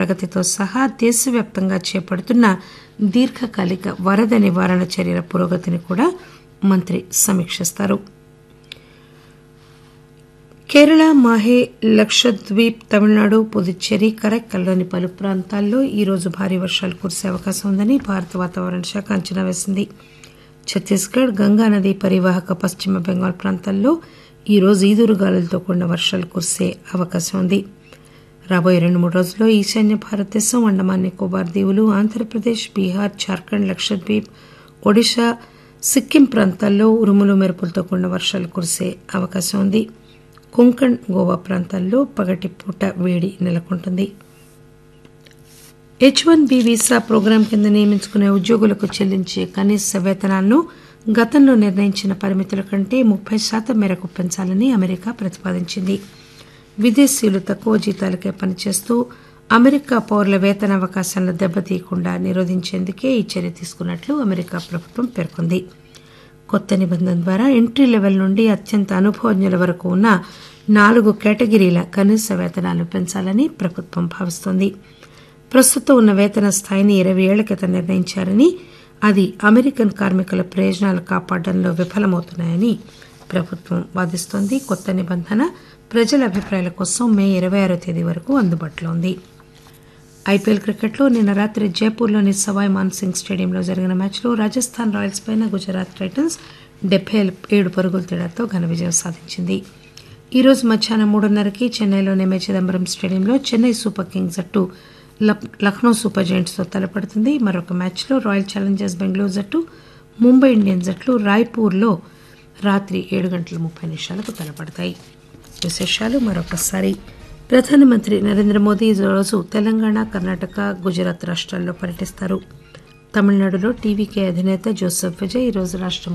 ప్రగతితో సహా దేశవ్యాప్తంగా చేపడుతున్న దీర్ఘకాలిక వరద నివారణ చర్యల పురోగతిని కూడా మంత్రి సమీక్షిస్తారు కేరళ మాహే లక్షద్వీప్ తమిళనాడు పుదుచ్చేరి కరైక్కల్లోని పలు ప్రాంతాల్లో ఈరోజు భారీ వర్షాలు కురిసే అవకాశం ఉందని భారత వాతావరణ శాఖ అంచనా వేసింది ఛత్తీస్గఢ్ గంగానది పరివాహక పశ్చిమ బెంగాల్ ప్రాంతాల్లో ఈరోజు ఈదురుగాలులతో కూడిన వర్షాలు కురిసే అవకాశం ఉంది రాబోయే రెండు మూడు రోజుల్లో ఈశాన్య భారతదేశం అండమాన్ నికోబార్ దీవులు ఆంధ్రప్రదేశ్ బీహార్ జార్ఖండ్ లక్షద్వీప్ ఒడిశా సిక్కిం ప్రాంతాల్లో ఉరుములు మెరుపులతో కూడిన వర్షాలు కురిసే అవకాశం ఉంది కొంకణ్ గోవా ప్రాంతాల్లో పగటిపూట వేడి నెలకొంటుంది H one B visa program కింద నియమించుకునే ఉద్యోగులకు చెల్లించే కనీస వేతనాలను గతంలో నిర్ణయించిన పరిమితుల కంటే ముప్పై శాతం మేరకు పెంచాలని అమెరికా ప్రతిపాదించింది విదేశీయులు తక్కువ జీతాలకే పనిచేస్తూ అమెరికా పౌరుల వేతన అవకాశాలను దెబ్బతీయకుండా నిరోధించేందుకే ఈ చర్య తీసుకున్నట్లు అమెరికా ప్రభుత్వం పేర్కొంది కొత్త నిబంధన ద్వారా ఎంట్రీ లెవెల్ నుండి అత్యంత అనుభవజ్ఞుల వరకు ఉన్న నాలుగు కేటగిరీల కనీస వేతనాలు పెంచాలని ప్రభుత్వం భావిస్తోంది ప్రస్తుతం ఉన్న వేతన స్థాయిని ఇరవై ఏళ్ల క్రితం నిర్ణయించారని అది అమెరికన్ కార్మికుల ప్రయోజనాలు కాపాడడంలో విఫలమవుతున్నాయని ప్రభుత్వం వాదిస్తోంది కొత్త నిబంధన ప్రజల అభిప్రాయాల కోసం మే ఇరవై ఆరో తేదీ వరకు అందుబాటులో ఉంది ఐపీఎల్ క్రికెట్లో నిన్న రాత్రి జైపూర్లోని సవాయ్ మాన్సింగ్ స్టేడియంలో జరిగిన మ్యాచ్లో రాజస్థాన్ రాయల్స్ పైన గుజరాత్ టైటన్స్ డెబ్బై ఏడు పరుగుల తేడాతో ఘన విజయం సాధించింది ఈ రోజు మధ్యాహ్నం మూడున్నరకి చెన్నైలోని ఎంఏ చిదంబరం స్టేడియంలో చెన్నై సూపర్ కింగ్స్ జట్టు లక్నో సూపర్ జైంట్స్తో తలపడుతుంది మరొక మ్యాచ్లో రాయల్ ఛాలెంజర్స్ బెంగళూరు జట్టు ముంబై ఇండియన్స్ జట్లు రాయ్పూర్లో రాత్రి ఏడు గంటల ముప్పై నిమిషాలకు తలపడతాయి విశేషాలు మరొకసారి ప్రధానమంత్రి నరేంద్ర మోదీ ఈరోజు తెలంగాణ కర్ణాటక గుజరాత్ రాష్ట్రాల్లో పర్యటిస్తారు తమిళనాడులో టీవీకే అధినేత జోసెఫ్ విజయ్ ఈరోజు రాష్ట్ర